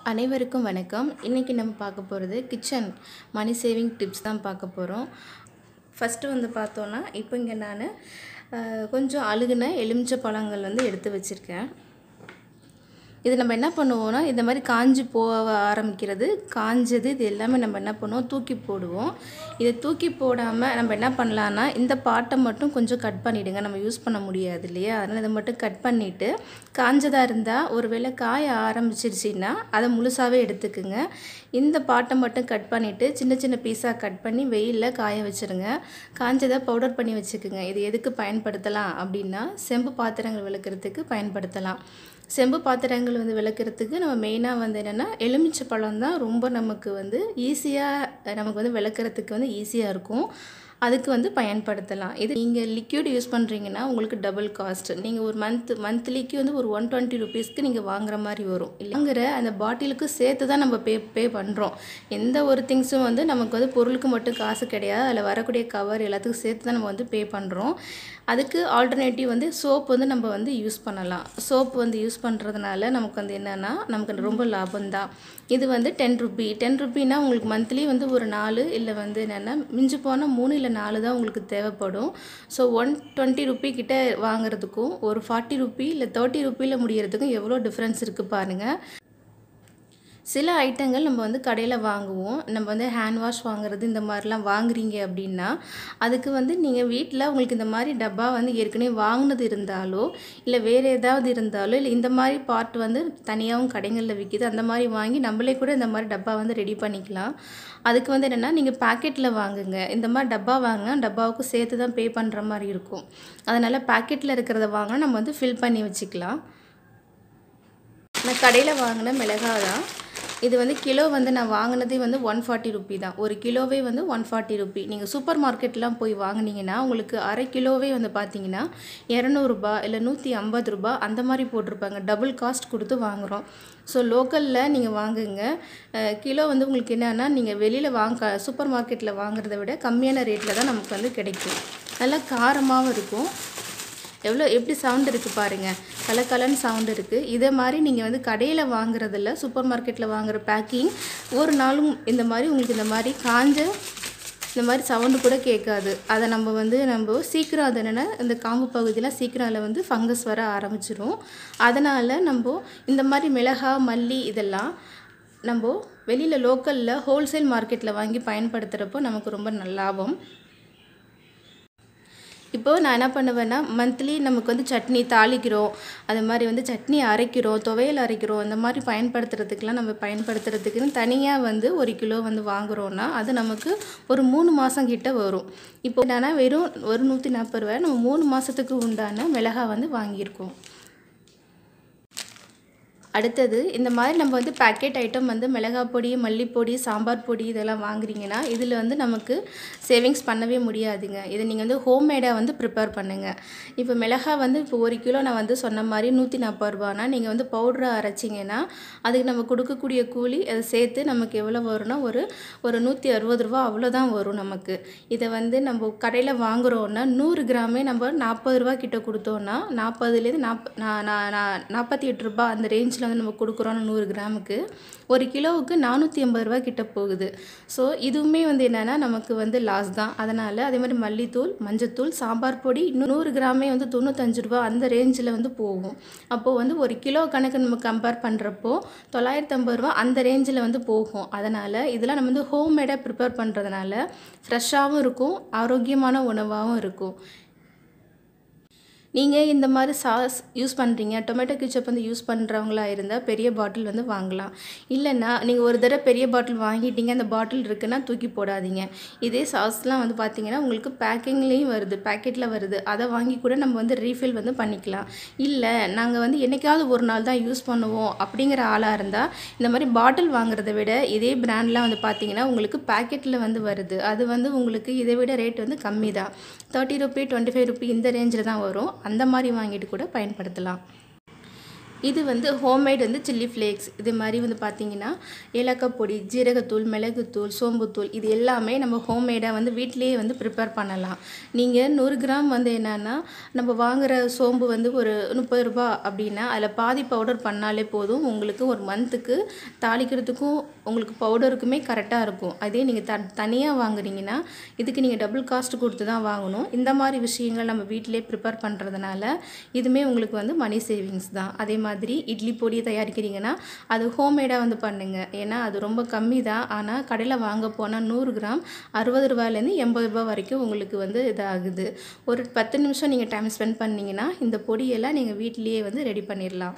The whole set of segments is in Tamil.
அனைவருக்கும் வணக்கம் இன்றைக்கி நம்ம பார்க்க போகிறது கிச்சன் மணி சேவிங் டிப்ஸ் தான் பார்க்க போகிறோம் ஃபஸ்ட்டு வந்து பார்த்தோன்னா இப்போ இங்கே நான் கொஞ்சம் அழுகுன எலுமிச்சை பழங்கள் வந்து எடுத்து வச்சுருக்கேன் இது நம்ம என்ன பண்ணுவோம்னா இந்த மாதிரி காஞ்சி போக ஆரம்பிக்கிறது காஞ்சது இது எல்லாமே நம்ம என்ன பண்ணுவோம் தூக்கி போடுவோம் இதை தூக்கி போடாமல் நம்ம என்ன பண்ணலான்னா இந்த பாட்டை மட்டும் கொஞ்சம் கட் பண்ணிவிடுங்க நம்ம யூஸ் பண்ண முடியாது இல்லையா அதனால் இதை மட்டும் கட் பண்ணிவிட்டு காஞ்சதாக இருந்தால் ஒரு வேளை காய ஆரம்பிச்சிருச்சின்னா அதை முழுசாகவே எடுத்துக்குங்க இந்த பாட்டை மட்டும் கட் பண்ணிவிட்டு சின்ன சின்ன பீஸாக கட் பண்ணி வெயிலில் காய வச்சுருங்க காஞ்சதை பவுடர் பண்ணி வச்சுக்குங்க இது எதுக்கு பயன்படுத்தலாம் அப்படின்னா செம்பு பாத்திரங்கள் விளக்குறதுக்கு பயன்படுத்தலாம் செம்பு பாத்திரங்கள் வந்து விளக்குறதுக்கு நம்ம மெயினாக வந்து என்னென்னா எலுமிச்சை பழம் தான் ரொம்ப நமக்கு வந்து ஈஸியாக நமக்கு வந்து விளக்குறதுக்கு வந்து ஈஸியாக இருக்கும் அதுக்கு வந்து பயன்படுத்தலாம் இது நீங்கள் லிக்யூட் யூஸ் பண்ணுறீங்கன்னா உங்களுக்கு டபுள் காஸ்ட் நீங்கள் ஒரு மந்த் மந்த்லிக்கு வந்து ஒரு ஒன் டுவெண்ட்டி ருபீஸ்க்கு நீங்கள் வாங்குற மாதிரி வரும் இல்லைங்கிற அந்த பாட்டிலுக்கு சேர்த்து தான் நம்ம பே பே பண்ணுறோம் எந்த ஒரு திங்ஸும் வந்து நமக்கு வந்து பொருளுக்கு மட்டும் காசு கிடையாது அதில் வரக்கூடிய கவர் எல்லாத்துக்கும் சேர்த்து தான் நம்ம வந்து பே பண்ணுறோம் அதுக்கு ஆல்டர்னேட்டிவ் வந்து சோப் வந்து நம்ம வந்து யூஸ் பண்ணலாம் சோப் வந்து யூஸ் பண்ணுறதுனால நமக்கு வந்து என்னென்னா நமக்கு ரொம்ப லாபம் தான் இது வந்து டென் ருபி டென் ருபினா உங்களுக்கு மந்த்லி வந்து ஒரு நாலு இல்லை வந்து என்னென்னா மிஞ்சி போனால் மூணு இல்லை நாலு தான் உங்களுக்கு தேவைப்படும் ஸோ ஒன் டுவெண்ட்டி ருபி கிட்ட வாங்குறதுக்கும் ஒரு ஃபார்ட்டி ருபி இல்லை தேர்ட்டி ருப்பியில் முடியறதுக்கும் எவ்வளோ டிஃப்ரென்ஸ் இருக்குது பாருங்கள் சில ஐட்டங்கள் நம்ம வந்து கடையில் வாங்குவோம் நம்ம வந்து ஹேண்ட் வாஷ் வாங்குறது இந்த மாதிரிலாம் வாங்குறீங்க அப்படின்னா அதுக்கு வந்து நீங்கள் வீட்டில் உங்களுக்கு இந்த மாதிரி டப்பா வந்து ஏற்கனவே வாங்கினது இருந்தாலோ இல்லை வேறு ஏதாவது இருந்தாலோ இல்லை இந்த மாதிரி பார்ட் வந்து தனியாகவும் கடைகளில் விற்கிது அந்த மாதிரி வாங்கி நம்மளே கூட இந்த மாதிரி டப்பா வந்து ரெடி பண்ணிக்கலாம் அதுக்கு வந்து என்னென்னா நீங்கள் பேக்கெட்டில் வாங்குங்க இந்த மாதிரி டப்பா வாங்கினா டப்பாவுக்கு சேர்த்து தான் பே பண்ணுற மாதிரி இருக்கும் அதனால் பேக்கெட்டில் இருக்கிறத வாங்கினா நம்ம வந்து ஃபில் பண்ணி வச்சுக்கலாம் நான் கடையில் வாங்கின மிளகாய் தான் இது வந்து கிலோ வந்து நான் வாங்கினதே வந்து ஒன் ஃபார்ட்டி ருப்பி தான் ஒரு கிலோவே வந்து ஒன் ஃபார்ட்டி ருப்பி நீங்கள் சூப்பர் மார்க்கெட்லாம் போய் வாங்கினீங்கன்னா உங்களுக்கு அரை கிலோவே வந்து பார்த்தீங்கன்னா இரநூறுபா இல்லை நூற்றி ஐம்பது ரூபா அந்த மாதிரி போட்டிருப்பாங்க டபுள் காஸ்ட் கொடுத்து வாங்குகிறோம் ஸோ லோக்கலில் நீங்கள் வாங்குங்க கிலோ வந்து உங்களுக்கு என்னென்னா நீங்கள் வெளியில் வாங்க சூப்பர் மார்க்கெட்டில் வாங்குறத விட கம்மியான ரேட்டில் தான் நமக்கு வந்து கிடைக்கும் நல்லா காரமாகவும் இருக்கும் எவ்வளோ எப்படி சவுண்ட் இருக்குது பாருங்கள் கலக்கலன்னு சவுண்ட் இருக்குது இதே மாதிரி நீங்கள் வந்து கடையில் வாங்குறதில்ல சூப்பர் மார்க்கெட்டில் வாங்குகிற பேக்கிங் ஒரு நாளும் இந்த மாதிரி உங்களுக்கு இந்த மாதிரி காஞ்ச இந்த மாதிரி சவுண்டு கூட கேட்காது அதை நம்ம வந்து நம்ம சீக்கிரம் அது என்னென்னா இந்த காம்பு பகுதியில் சீக்கிரம் அதில் வந்து ஃபங்கஸ் வர ஆரம்பிச்சிடும் அதனால் நம்ம இந்த மாதிரி மிளகா மல்லி இதெல்லாம் நம்ம வெளியில் லோக்கலில் ஹோல்சேல் மார்க்கெட்டில் வாங்கி பயன்படுத்துகிறப்போ நமக்கு ரொம்ப நல்ல லாபம் இப்போது நான் என்ன பண்ணுவேன்னா மந்த்லி நமக்கு வந்து சட்னி தாளிக்கிறோம் அது மாதிரி வந்து சட்னி அரைக்கிறோம் துவையல் அரைக்கிறோம் இந்த மாதிரி பயன்படுத்துறதுக்கெலாம் நம்ம பயன்படுத்துறதுக்குன்னு தனியாக வந்து ஒரு கிலோ வந்து வாங்குகிறோன்னா அது நமக்கு ஒரு மூணு மாதம் கிட்ட வரும் இப்போ என்னன்னா வெறும் ஒரு நூற்றி நாற்பது ரூபாய் நம்ம மூணு மாதத்துக்கு உண்டான மிளகாய் வந்து வாங்கியிருக்கோம் அடுத்தது இந்த மாதிரி நம்ம வந்து பேக்கெட் ஐட்டம் வந்து மிளகாய் பொடி மல்லிப்பொடி சாம்பார் பொடி இதெல்லாம் வாங்குறீங்கன்னா இதில் வந்து நமக்கு சேவிங்ஸ் பண்ணவே முடியாதுங்க இதை நீங்கள் வந்து ஹோம்மேடாக வந்து ப்ரிப்பேர் பண்ணுங்கள் இப்போ மிளகாய் வந்து இப்போ ஒரு கிலோ நான் வந்து சொன்ன மாதிரி நூற்றி நாற்பது ரூபானா நீங்கள் வந்து பவுடராக அரைச்சிங்கன்னா அதுக்கு நம்ம கொடுக்கக்கூடிய கூலி அதை சேர்த்து நமக்கு எவ்வளோ வரும்னா ஒரு ஒரு நூற்றி அறுபது ரூபா அவ்வளோதான் வரும் நமக்கு இதை வந்து நம்ம கடையில் வாங்குகிறோன்னா நூறு கிராமே நம்ம நாற்பது ரூபா கிட்ட கொடுத்தோன்னா நாற்பதுலேருந்து நாப் நாற்பத்தி எட்டு ரூபா அந்த ரேஞ்சில் வந்து நம்ம கொடுக்குறோம் நூறு கிராமுக்கு ஒரு கிலோவுக்கு நானூற்றி ஐம்பது ரூபா கிட்ட போகுது ஸோ இதுவுமே வந்து என்னென்னா நமக்கு வந்து லாஸ் தான் அதனால் அதே மாதிரி மல்லித்தூள் மஞ்சத்தூள் சாம்பார் பொடி இன்னும் நூறு கிராமே வந்து தொண்ணூத்தஞ்சு ரூபா அந்த ரேஞ்சில் வந்து போகும் அப்போது வந்து ஒரு கிலோ கணக்கு நம்ம கம்பேர் பண்ணுறப்போ தொள்ளாயிரத்தி ஐம்பது ரூபா அந்த ரேஞ்சில் வந்து போகும் அதனால் இதெல்லாம் நம்ம வந்து ஹோம்மேடாக ப்ரிப்பேர் பண்ணுறதுனால ஃப்ரெஷ்ஷாகவும் இருக்கும் ஆரோக்கியமான உணவாகவும் இருக்கும் நீங்கள் இந்த மாதிரி சாஸ் யூஸ் பண்ணுறீங்க டொமேட்டோ கிச்சப் வந்து யூஸ் பண்ணுறவங்களா இருந்தால் பெரிய பாட்டில் வந்து வாங்கலாம் இல்லைன்னா நீங்கள் ஒரு தடவை பெரிய பாட்டில் வாங்கிட்டீங்க அந்த பாட்டில் இருக்குன்னா தூக்கி போடாதீங்க இதே சாஸ்லாம் வந்து பார்த்தீங்கன்னா உங்களுக்கு பேக்கிங்லேயும் வருது பேக்கெட்டில் வருது அதை வாங்கி கூட நம்ம வந்து ரீஃபில் வந்து பண்ணிக்கலாம் இல்லை நாங்கள் வந்து என்றைக்காவது ஒரு நாள் தான் யூஸ் பண்ணுவோம் அப்படிங்கிற ஆளாக இருந்தால் இந்த மாதிரி பாட்டில் வாங்குறத விட இதே பிராண்ட்லாம் வந்து பார்த்தீங்கன்னா உங்களுக்கு பேக்கெட்டில் வந்து வருது அது வந்து உங்களுக்கு இதை விட ரேட் வந்து கம்மி தான் thirty rupee twenty five rupee இந்த ரேஞ்சில் தான் வரும் அந்த மாதிரி வாங்கிட்டு கூட பயன்படுத்தலாம் இது வந்து ஹோம்மேட் வந்து சில்லி ஃப்ளேக்ஸ் இது மாதிரி வந்து பார்த்தீங்கன்னா ஏலக்காய் பொடி ஜீரகத்தூள் மிளகுத்தூள் சோம்புத்தூள் இது எல்லாமே நம்ம ஹோம்மேடாக வந்து வீட்டிலேயே வந்து ப்ரிப்பேர் பண்ணலாம் நீங்கள் நூறு கிராம் வந்து என்னென்னா நம்ம வாங்குகிற சோம்பு வந்து ஒரு முப்பது ரூபா அப்படின்னா அதில் பாதி பவுடர் பண்ணாலே போதும் உங்களுக்கு ஒரு மந்த்துக்கு தாளிக்கிறதுக்கும் உங்களுக்கு பவுடருக்குமே கரெக்டாக இருக்கும் அதே நீங்கள் த தனியாக வாங்குறீங்கன்னா இதுக்கு நீங்கள் டபுள் காஸ்ட் கொடுத்து தான் வாங்கணும் இந்த மாதிரி விஷயங்கள் நம்ம வீட்டிலே ப்ரிப்பேர் பண்ணுறதுனால இதுவுமே உங்களுக்கு வந்து மணி சேவிங்ஸ் தான் அதே மாதிரி இட்லி பொடி தயாரிக்கிறீங்கன்னா அது ஹோம்மேடாக வந்து பண்ணுங்கள் ஏன்னா அது ரொம்ப கம்மி தான் ஆனால் கடையில் வாங்க போனால் நூறு கிராம் அறுபது ரூபாயிலேருந்து எண்பது ரூபாய் வரைக்கும் உங்களுக்கு வந்து இதாகுது ஒரு பத்து நிமிஷம் நீங்கள் டைம் ஸ்பெண்ட் பண்ணிங்கன்னா இந்த பொடியெல்லாம் நீங்கள் வீட்டிலேயே வந்து ரெடி பண்ணிடலாம்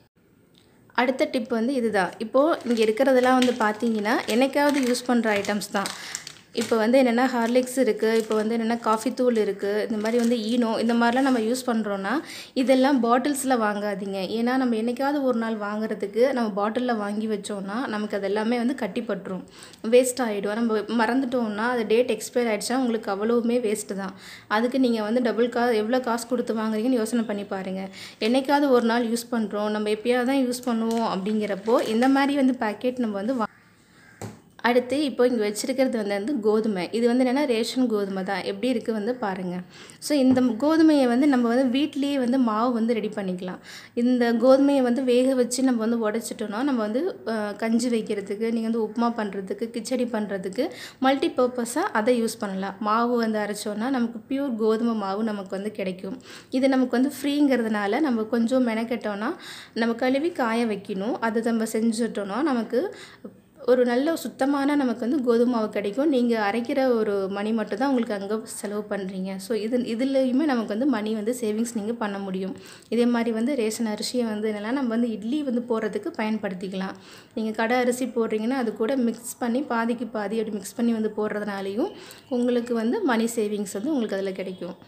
அடுத்த டிப் வந்து இதுதான் இப்போது இங்கே இருக்கிறதெல்லாம் வந்து பார்த்தீங்கன்னா என்னைக்காவது யூஸ் பண்ணுற ஐட்டம்ஸ் தான் இப்போ வந்து என்னென்னா ஹார்லிக்ஸ் இருக்குது இப்போ வந்து என்னென்னா காஃபி தூள் இருக்குது இந்த மாதிரி வந்து ஈனோ இந்த மாதிரிலாம் நம்ம யூஸ் பண்ணுறோன்னா இதெல்லாம் பாட்டில்ஸில் வாங்காதீங்க ஏன்னா நம்ம என்னைக்காவது ஒரு நாள் வாங்குறதுக்கு நம்ம பாட்டிலில் வாங்கி வச்சோன்னா நமக்கு அது எல்லாமே வந்து கட்டிப்பட்டுரும் வேஸ்ட் ஆகிடும் நம்ம மறந்துட்டோம்னா அது டேட் எக்ஸ்பயர் ஆகிடுச்சா உங்களுக்கு அவ்வளோவுமே வேஸ்ட்டு தான் அதுக்கு நீங்கள் வந்து டபுள் கா எவ்வளோ காசு கொடுத்து வாங்குறீங்கன்னு யோசனை பண்ணி பாருங்கள் என்னைக்காவது ஒரு நாள் யூஸ் பண்ணுறோம் நம்ம எப்பயாவது தான் யூஸ் பண்ணுவோம் அப்படிங்கிறப்போ இந்த மாதிரி வந்து பேக்கெட் நம்ம வந்து வா அடுத்து இப்போ இங்கே வச்சுருக்கிறது வந்து வந்து கோதுமை இது வந்து என்னென்னா ரேஷன் கோதுமை தான் எப்படி இருக்குது வந்து பாருங்கள் ஸோ இந்த கோதுமையை வந்து நம்ம வந்து வீட்லேயே வந்து மாவு வந்து ரெடி பண்ணிக்கலாம் இந்த கோதுமையை வந்து வேக வச்சு நம்ம வந்து உடச்சிட்டோன்னா நம்ம வந்து அஹ், கஞ்சி வைக்கிறதுக்கு நீங்கள் வந்து உப்புமா பண்ணுறதுக்கு கிச்சடி பண்ணுறதுக்கு மல்டி பர்பஸாக அதை யூஸ் பண்ணலாம் மாவு வந்து அரைச்சோன்னா நமக்கு பியூர் கோதுமை மாவு நமக்கு வந்து கிடைக்கும் இது நமக்கு வந்து ஃப்ரீங்கிறதுனால நம்ம கொஞ்சம் மெனக்கெட்டோன்னா நம்ம கழுவி காய வைக்கணும் அது நம்ம செஞ்சுட்டோன்னா நமக்கு ஒரு நல்ல சுத்தமான நமக்கு வந்து கோதுமை மாவு கிடைக்கும் நீங்கள் அரைக்கிற ஒரு மணி மட்டும் தான் உங்களுக்கு அங்கே செலவு பண்ணுறீங்க ஸோ இது இதுலேயுமே நமக்கு வந்து மணி வந்து சேவிங்ஸ் நீங்கள் பண்ண முடியும் இதே மாதிரி வந்து ரேஷன் அரிசியை வந்து என்னென்னா நம்ம வந்து இட்லி வந்து போடுறதுக்கு பயன்படுத்திக்கலாம் நீங்கள் கடை அரிசி போடுறீங்கன்னா அது கூட மிக்ஸ் பண்ணி பாதிக்கு பாதி அப்படி மிக்ஸ் பண்ணி வந்து போடுறதுனாலையும் உங்களுக்கு வந்து மணி சேவிங்ஸ் வந்து உங்களுக்கு அதில் கிடைக்கும்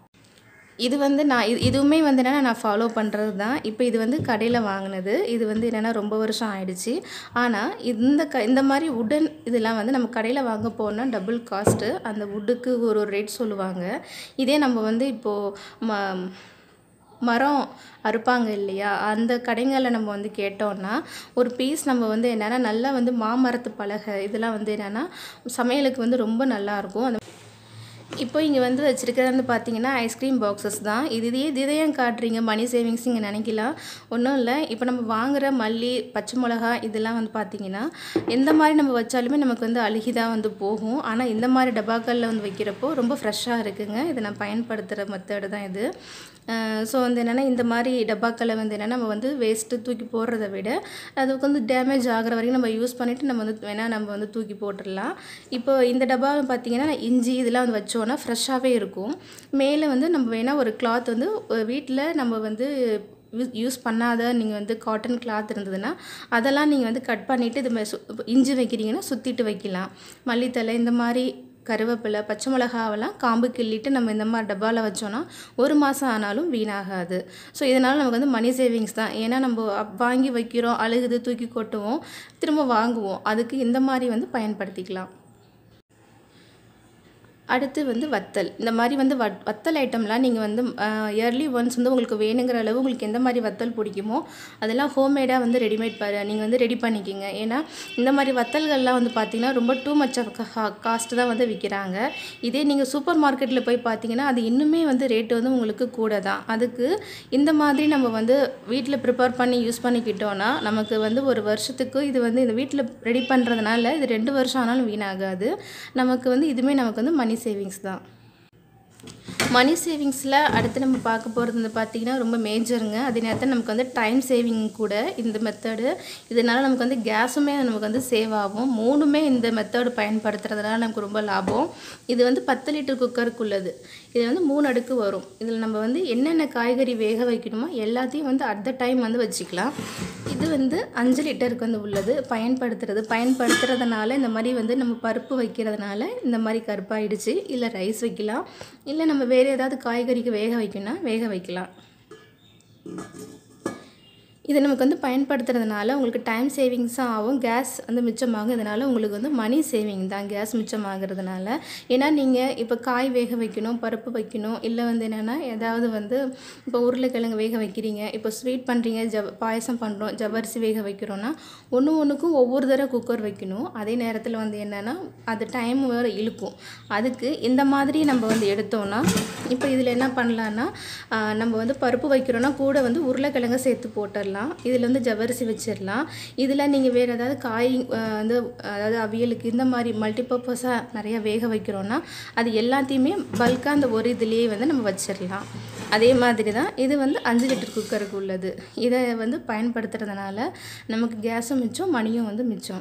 இது வந்து நான் இது இதுவுமே வந்து என்னென்னா நான் ஃபாலோ பண்ணுறது தான் இப்போ இது வந்து கடையில் வாங்கினது இது வந்து என்னென்னா ரொம்ப வருஷம் ஆயிடுச்சு ஆனால் இந்த க இந்த மாதிரி உடன் இதெல்லாம் வந்து நம்ம கடையில் வாங்க போனால் டபுள் காஸ்ட்டு அந்த வுட்டுக்கு ஒரு ஒரு ரேட் சொல்லுவாங்க இதே நம்ம வந்து இப்போது ம மரம் அறுப்பாங்க இல்லையா அந்த கடைங்களில் நம்ம வந்து கேட்டோம்னா ஒரு பீஸ் நம்ம வந்து என்னென்னா நல்லா வந்து மாமரத்து பலகை இதெல்லாம் வந்து என்னென்னா சமையலுக்கு வந்து ரொம்ப நல்லாயிருக்கும் அந்த இப்போ இங்கே வந்து வச்சுருக்கிறது வந்து பார்த்தீங்கன்னா ஐஸ்கிரீம் பாக்ஸஸ் தான் இது இதே இதை ஏன் காட்டுறீங்க மணி சேவிங்ஸ் இங்கே நினைக்கலாம் ஒன்றும் இல்லை இப்போ நம்ம வாங்குகிற மல்லி பச்சை மிளகா இதெல்லாம் வந்து பார்த்தீங்கன்னா எந்த மாதிரி நம்ம வச்சாலுமே நமக்கு வந்து அழுகி தான் வந்து போகும் ஆனால் இந்த மாதிரி டப்பாக்களில் வந்து வைக்கிறப்போ ரொம்ப ஃப்ரெஷ்ஷாக இருக்குங்க இதை நான் பயன்படுத்துகிற மெத்தடு தான் இது ஸோ வந்து என்னென்னா இந்த மாதிரி டப்பாக்களை வந்து என்னென்னா நம்ம வந்து வேஸ்ட்டு தூக்கி போடுறத விட அதுக்கு வந்து டேமேஜ் ஆகிற வரைக்கும் நம்ம யூஸ் பண்ணிவிட்டு நம்ம வந்து வேணால் நம்ம வந்து தூக்கி போட்டுடலாம் இப்போ இந்த டப்பா பார்த்தீங்கன்னா இஞ்சி இதெல்லாம் வந்து வச்சோன்னா ஃப்ரெஷ்ஷாகவே இருக்கும் மேலே வந்து நம்ம வேணால் ஒரு கிளாத் வந்து வீட்டில் நம்ம வந்து யூஸ் யூஸ் பண்ணாத நீங்கள் வந்து காட்டன் கிளாத் இருந்ததுன்னா அதெல்லாம் நீங்கள் வந்து கட் பண்ணிவிட்டு இது மாதிரி சு- இஞ்சி வைக்கிறீங்கன்னா சுற்றிட்டு வைக்கலாம் மல்லித்தலை இந்த மாதிரி கருவேப்பிலை பச்சை மிளகாவெல்லாம் காம்பு கிள்ளிட்டு நம்ம இந்த மாதிரி டப்பாவில் வச்சோன்னா ஒரு மாதம் ஆனாலும் வீணாகாது ஸோ இதனால் நமக்கு வந்து மணி சேவிங்ஸ் தான் ஏன்னா நம்ம அப்- வாங்கி வைக்கிறோம் அழுகுது தூக்கி கொட்டுவோம் திரும்ப வாங்குவோம் அதுக்கு இந்த மாதிரி வந்து பயன்படுத்திக்கலாம் அடுத்து வந்து வத்தல் இந்த மாதிரி வந்து வத் வத்தல் ஐட்டம்லாம் நீங்கள் வந்து இயர்லி ஒன்ஸ் வந்து உங்களுக்கு வேணுங்கிற அளவு உங்களுக்கு எந்த மாதிரி வத்தல் பிடிக்குமோ அதெல்லாம் ஹோம்மேடாக வந்து ரெடிமேட் ப நீங்கள் வந்து ரெடி பண்ணிக்கிங்க ஏன்னா இந்த மாதிரி வத்தல்கள்லாம் வந்து பார்த்தீங்கன்னா ரொம்ப டூ மச் ஆஃப் காஸ்ட் தான் வந்து விற்கிறாங்க இதே நீங்கள் சூப்பர் மார்க்கெட்டில் போய் பார்த்தீங்கன்னா அது இன்னுமே வந்து ரேட்டு வந்து உங்களுக்கு கூட தான் அதுக்கு இந்த மாதிரி நம்ம வந்து வீட்டில் ப்ரிப்பேர் பண்ணி யூஸ் பண்ணிக்கிட்டோன்னா நமக்கு வந்து ஒரு வருஷத்துக்கு இது வந்து இந்த வீட்டில் ரெடி பண்ணுறதுனால இது ரெண்டு வருஷம் ஆனாலும் வீணாகாது நமக்கு வந்து இதுவுமே நமக்கு வந்து மணி சேவிங்ஸ் தான் மணி சேவிங்ஸில் அடுத்து நம்ம பார்க்க போகிறது வந்து பார்த்திங்கன்னா ரொம்ப மேஜருங்க அதே நேரத்தில் நமக்கு வந்து டைம் சேவிங் கூட இந்த மெத்தடு இதனால் நமக்கு வந்து கேஸுமே நமக்கு வந்து சேவ் ஆகும் மூணுமே இந்த மெத்தடு பயன்படுத்துறதுனால நமக்கு ரொம்ப லாபம் இது வந்து பத்து லிட்டர் குக்கருக்குள்ளது இது வந்து மூணு அடுக்கு வரும் இதில் நம்ம வந்து என்னென்ன காய்கறி வேக வைக்கணுமோ எல்லாத்தையும் வந்து அட் த டைம் வந்து வச்சுக்கலாம் இது வந்து அஞ்சு லிட்டருக்கு வந்து உள்ளது பயன்படுத்துறது பயன்படுத்துறதுனால இந்த மாதிரி வந்து நம்ம பருப்பு வைக்கிறதுனால இந்த மாதிரி கருப்பாயிடுச்சு இல்லை ரைஸ் வைக்கலாம் இல்லை நம்ம வேறு ஏதாவது காய்கறிக்கு வேக வைக்கணும்னா வேக வைக்கலாம் இதை நமக்கு வந்து பயன்படுத்துறதுனால உங்களுக்கு டைம் சேவிங்ஸும் ஆகும் கேஸ் வந்து மிச்சமாகும் இதனால் உங்களுக்கு வந்து மணி சேவிங் தான் கேஸ் மிச்சமாகிறதுனால ஏன்னா நீங்கள் இப்போ காய் வேக வைக்கணும் பருப்பு வைக்கணும் இல்லை வந்து என்னென்னா ஏதாவது வந்து இப்போ உருளைக்கிழங்கு வேக வைக்கிறீங்க இப்போ ஸ்வீட் பண்ணுறீங்க ஜவ் பாயசம் பண்ணுறோம் ஜவ்வரிசி வேக வைக்கிறோன்னா ஒன்று ஒன்றுக்கும் ஒவ்வொரு தடவை குக்கர் வைக்கணும் அதே நேரத்தில் வந்து என்னென்னா அது டைம் வேறு இழுக்கும் அதுக்கு இந்த மாதிரி நம்ம வந்து எடுத்தோம்னா இப்போ இதில் என்ன பண்ணலான்னா ஆஹ், நம்ம வந்து பருப்பு வைக்கிறோன்னா கூட வந்து உருளைக்கிழங்கு சேர்த்து போட்டுடலாம் இதில் வந்து ஜவ்வரிசி வச்சிடலாம் இதில் நீங்கள் வேறு ஏதாவது காய் ஆஹ், வந்து அதாவது அவியலுக்கு இந்த மாதிரி மல்டிபர்பஸாக நிறைய வேக வைக்கிறோன்னா அது எல்லாத்தையுமே பல்காக அந்த ஒரு இதுலேயே வந்து நம்ம வச்சிடலாம் அதே மாதிரி தான் இது வந்து அஞ்சு லிட்டர் குக்கருக்கு உள்ளது இதை வந்து பயன்படுத்துறதுனால நமக்கு கேஸும் மிச்சம் மணியும் வந்து மிச்சம்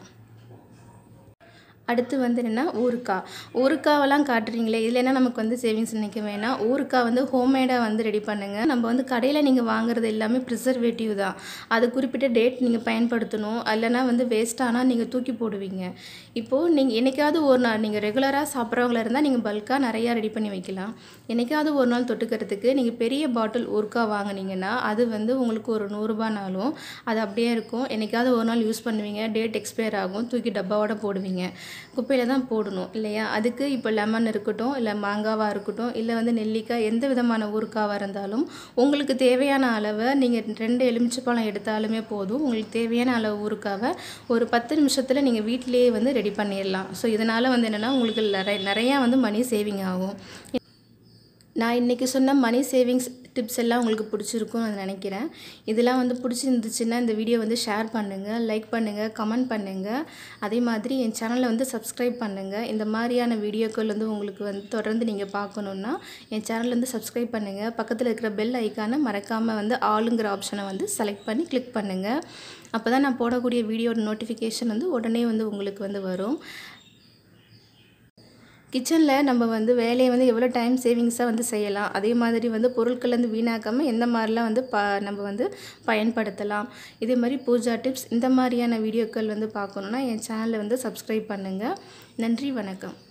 அடுத்து வந்து என்னென்னா ஊறுக்காய் ஊறுக்காவெல்லாம் காட்டுறீங்களே இதில் என்ன நமக்கு வந்து சேவிங்ஸ் நினைக்க வேணாம் ஊறுக்காய் வந்து ஹோம்மேடாக வந்து ரெடி பண்ணுங்கள் நம்ம வந்து கடையில் நீங்கள் வாங்குறது எல்லாமே ப்ரிசர்வேட்டிவ் தான் அது குறிப்பிட்ட டேட் நீங்கள் பயன்படுத்தணும் இல்லைனா வந்து வேஸ்ட் ஆனால் நீங்கள் தூக்கி போடுவீங்க இப்போது நீங்கள் என்னைக்காவது ஒரு நாள் நீங்கள் ரெகுலராக சாப்பிட்றவங்களா இருந்தால் நீங்கள் பல்காக நிறையா ரெடி பண்ணி வைக்கலாம் என்னைக்காவது ஒரு நாள் தொட்டுக்கிறதுக்கு நீங்கள் பெரிய பாட்டில் ஊறுக்காய் வாங்குனீங்கன்னா அது வந்து உங்களுக்கு ஒரு நூறுரூபானாலும் அது அப்படியே இருக்கும் என்னைக்காவது ஒரு நாள் யூஸ் பண்ணுவீங்க டேட் எக்ஸ்பயர் ஆகும் தூக்கி டப்பாவோட போடுவீங்க குப்பையில் தான் போடணும் இல்லையா அதுக்கு இப்போ லெமன் இருக்கட்டும் இல்லை மாங்காவாக இருக்கட்டும் இல்லை வந்து நெல்லிக்காய் எந்த விதமான ஊறுக்காவாக இருந்தாலும் உங்களுக்கு தேவையான அளவை நீங்கள் ரெண்டு எலுமிச்சைப்பழம் எடுத்தாலுமே போதும் உங்களுக்கு தேவையான அளவு ஊறுக்காவை ஒரு பத்து நிமிஷத்தில் நீங்கள் வீட்டிலேயே வந்து ரெடி பண்ணிடலாம் ஸோ இதனால் வந்து என்னென்னா உங்களுக்கு நிறைய நிறையா வந்து மணி சேவிங் ஆகும் நான் இன்றைக்கி சொன்ன மணி சேவிங்ஸ் டிப்ஸ் எல்லாம் உங்களுக்கு பிடிச்சிருக்கும்னு நான் நினைக்கிறேன் இதெல்லாம் வந்து பிடிச்சிருந்துச்சுன்னா இந்த வீடியோ வந்து ஷேர் பண்ணுங்கள் லைக் பண்ணுங்கள் கமெண்ட் பண்ணுங்கள் அதே மாதிரி என் சேனலை வந்து சப்ஸ்கிரைப் பண்ணுங்கள் இந்த மாதிரியான வீடியோக்கள் வந்து உங்களுக்கு வந்து தொடர்ந்து நீங்கள் பார்க்கணுன்னா என் சேனலை வந்து சப்ஸ்கிரைப் பண்ணுங்கள் பக்கத்தில் இருக்கிற பெல் ஐக்கானை மறக்காமல் வந்து ஆளுங்கிற ஆப்ஷனை வந்து செலக்ட் பண்ணி கிளிக் பண்ணுங்கள் அப்போ தான் நான் போடக்கூடிய வீடியோட நோட்டிஃபிகேஷன் வந்து உடனே வந்து உங்களுக்கு வந்து வரும் கிச்சனில் நம்ம வந்து வேலையை வந்து எவ்வளோ டைம் சேவிங்ஸாக வந்து செய்யலாம் அதே மாதிரி வந்து பொருட்கள் வந்து வீணாக்காமல் எந்த மாதிரிலாம் வந்து ப நம்ம வந்து பயன்படுத்தலாம் இதே மாதிரி பூஜா டிப்ஸ் இந்த மாதிரியான வீடியோக்கள் வந்து பார்க்கணுன்னா என் சேனலை வந்து சப்ஸ்கிரைப் பண்ணுங்கள் நன்றி வணக்கம்